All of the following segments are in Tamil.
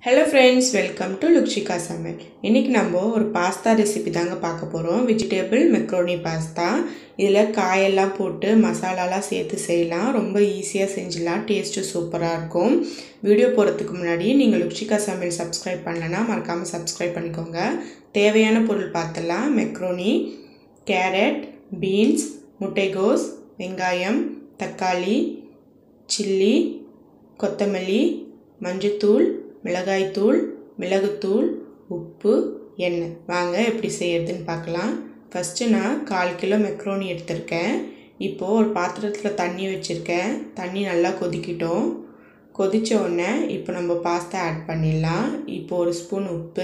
hello friends welcome to Lukshika சமையல் இன்றைக்கி நம்ம ஒரு பாஸ்தா ரெசிபி தாங்க பார்க்க போகிறோம் வெஜிடேபிள் மெக்ரோனி பாஸ்தா இதில் காயெல்லாம் போட்டு மசாலாலாம் சேர்த்து செய்யலாம் ரொம்ப ஈஸியாக செஞ்சிடலாம் டேஸ்ட்டு சூப்பராக இருக்கும் வீடியோ போகிறதுக்கு முன்னாடி நீங்கள் லுக்ஷிகா சமையல் சப்ஸ்கிரைப் பண்ணலன்னா மறக்காமல் சப்ஸ்கிரைப் பண்ணிக்கோங்க தேவையான பொருள் பார்த்தலாம் மெக்ரோனி கேரட் பீன்ஸ் முட்டைகோஸ் வெங்காயம் தக்காளி சில்லி கொத்தமல்லி மஞ்சத்தூள் மிளகாய்த்தூள் மிளகுத்தூள் உப்பு எண்ணெய் வாங்க எப்படி செய்யறதுன்னு பார்க்கலாம் ஃபஸ்ட்டு நான் கால் கிலோ மெக்ரோனி எடுத்திருக்கேன் இப்போது ஒரு பாத்திரத்தில் தண்ணி வச்சுருக்கேன் தண்ணி நல்லா கொதிக்கிட்டோம் கொதித்த உடனே இப்போ நம்ம பாஸ்தா ஆட் பண்ணிடலாம் இப்போ ஒரு ஸ்பூன் உப்பு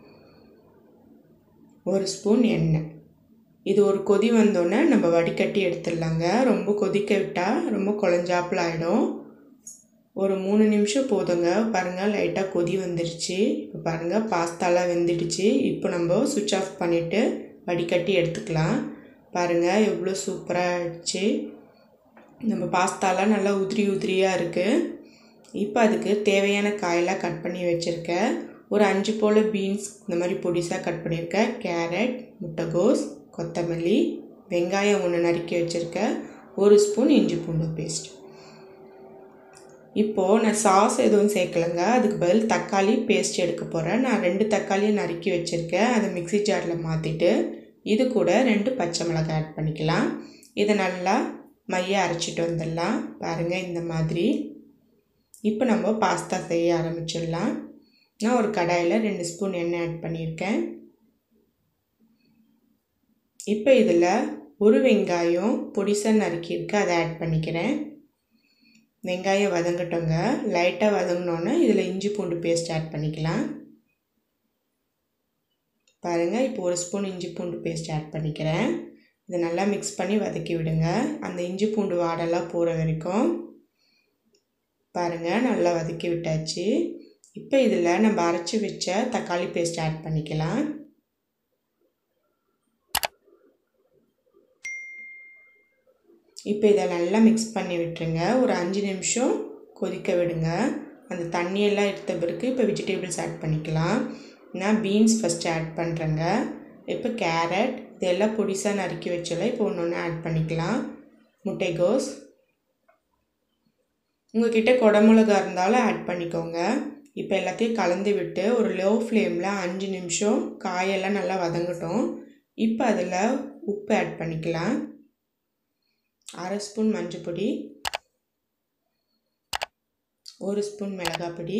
ஒரு ஸ்பூன் எண்ணெய் இது ஒரு கொதி வந்தோடனே நம்ம வடிகட்டி எடுத்துடலாங்க ரொம்ப கொதிக்க விட்டால் ரொம்ப குழஞ்சாப்பில் ஆகிடும் ஒரு மூணு நிமிஷம் போதுங்க பாருங்கள் லைட்டாக கொதி வந்துருச்சு இப்போ பாருங்கள் பாஸ்தாலாம் வெந்துடுச்சு இப்போ நம்ம சுவிட்ச் ஆஃப் பண்ணிவிட்டு வடிகட்டி எடுத்துக்கலாம் பாருங்கள் எவ்வளோ சூப்பராக ஆயிடுச்சு நம்ம பாஸ்தாலாம் நல்லா உதிரி உதிரியாக இருக்குது இப்போ அதுக்கு தேவையான காயெல்லாம் கட் பண்ணி வச்சுருக்கேன் ஒரு அஞ்சு போல் பீன்ஸ் இந்த மாதிரி பொடிசாக கட் பண்ணியிருக்கேன் கேரட் முட்டைகோஸ் கொத்தமல்லி வெங்காயம் ஒன்று நறுக்கி வச்சுருக்கேன் ஒரு ஸ்பூன் இஞ்சி பூண்டு பேஸ்ட் இப்போது நான் சாஸ் எதுவும் சேர்க்கலைங்க அதுக்கு பதில் தக்காளி பேஸ்ட் எடுக்க போகிறேன் நான் ரெண்டு தக்காளியை நறுக்கி வச்சுருக்கேன் அதை மிக்சி ஜாரில் மாற்றிட்டு இது கூட ரெண்டு பச்சை மிளகாய் ஆட் பண்ணிக்கலாம் இதை நல்லா மைய அரைச்சிட்டு வந்துடலாம் பாருங்கள் இந்த மாதிரி இப்போ நம்ம பாஸ்தா செய்ய ஆரம்பிச்சிடலாம் நான் ஒரு கடாயில் ரெண்டு ஸ்பூன் எண்ணெய் ஆட் பண்ணியிருக்கேன் இப்போ இதில் ஒரு வெங்காயம் பொடிசாக நறுக்கியிருக்கு அதை ஆட் பண்ணிக்கிறேன் வெங்காயம் வதங்கட்டோங்க லைட்டாக வதங்கினோன்னே இதில் இஞ்சி பூண்டு பேஸ்ட் ஆட் பண்ணிக்கலாம் பாருங்கள் இப்போ ஒரு ஸ்பூன் இஞ்சி பூண்டு பேஸ்ட் ஆட் பண்ணிக்கிறேன் இதை நல்லா மிக்ஸ் பண்ணி வதக்கி விடுங்க அந்த இஞ்சி பூண்டு வாடெல்லாம் போகிற வரைக்கும் பாருங்கள் நல்லா வதக்கி விட்டாச்சு இப்போ இதில் நம்ம அரைச்சி வச்ச தக்காளி பேஸ்ட் ஆட் பண்ணிக்கலாம் இப்போ இதை நல்லா மிக்ஸ் பண்ணி விட்டுருங்க ஒரு அஞ்சு நிமிஷம் கொதிக்க விடுங்க அந்த தண்ணியெல்லாம் எடுத்த பிறகு இப்போ வெஜிடபிள்ஸ் ஆட் பண்ணிக்கலாம் நான் பீன்ஸ் ஃபஸ்ட்டு ஆட் பண்ணுறேங்க இப்போ கேரட் இதெல்லாம் பொடிசாக நறுக்கி வச்சல இப்போ ஒன்று ஒன்று ஆட் பண்ணிக்கலாம் முட்டைகோஸ் உங்ககிட்ட குடமிளகா இருந்தாலும் ஆட் பண்ணிக்கோங்க இப்போ எல்லாத்தையும் கலந்து விட்டு ஒரு லோ ஃப்ளேமில் அஞ்சு நிமிஷம் காயெல்லாம் நல்லா வதங்கட்டும் இப்போ அதில் உப்பு ஆட் பண்ணிக்கலாம் அரை ஸ்பூன் மஞ்சள் பொடி ஒரு ஸ்பூன் மிளகாய் பொடி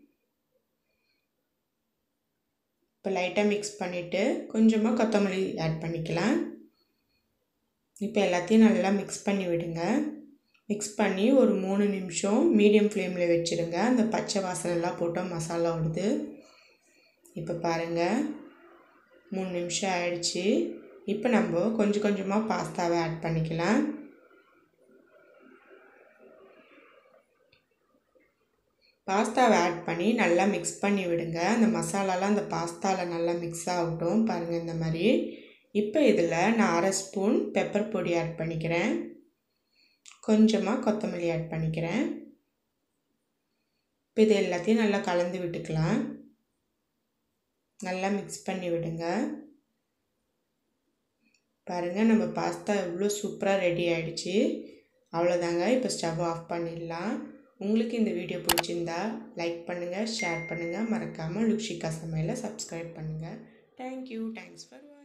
இப்போ லைட்டாக மிக்ஸ் பண்ணிவிட்டு கொஞ்சமாக கொத்தமல்லி ஆட் பண்ணிக்கலாம் இப்போ எல்லாத்தையும் நல்லா மிக்ஸ் பண்ணி விடுங்க மிக்ஸ் பண்ணி ஒரு மூணு நிமிஷம் மீடியம் ஃப்ளேமில் வச்சுருங்க அந்த பச்சை வாசனைலாம் போட்டால் மசாலா விடுது இப்போ பாருங்கள் மூணு நிமிஷம் ஆயிடுச்சு இப்போ நம்ம கொஞ்சம் கொஞ்சமாக பாஸ்தாவை ஆட் பண்ணிக்கலாம் பாஸ்தாவை ஆட் பண்ணி நல்லா மிக்ஸ் பண்ணி விடுங்க அந்த மசாலாலாம் அந்த பாஸ்தாவில் நல்லா மிக்ஸ் ஆகட்டும் பாருங்கள் இந்த மாதிரி இப்போ இதில் நான் அரை ஸ்பூன் பெப்பர் பொடி ஆட் பண்ணிக்கிறேன் கொஞ்சமாக கொத்தமல்லி ஆட் பண்ணிக்கிறேன் இப்போ இது எல்லாத்தையும் நல்லா கலந்து விட்டுக்கலாம் நல்லா மிக்ஸ் பண்ணி விடுங்க பாருங்கள் நம்ம பாஸ்தா எவ்வளோ சூப்பராக ரெடி ஆகிடுச்சு அவ்வளோதாங்க இப்போ ஸ்டவ் ஆஃப் பண்ணிடலாம் உங்களுக்கு இந்த வீடியோ பிடிச்சிருந்தா லைக் பண்ணுங்கள் ஷேர் பண்ணுங்கள் மறக்காமல் லுக்ஷிகா சமையலை சப்ஸ்கிரைப் பண்ணுங்கள் தேங்க்யூ தேங்க்ஸ் ஃபார்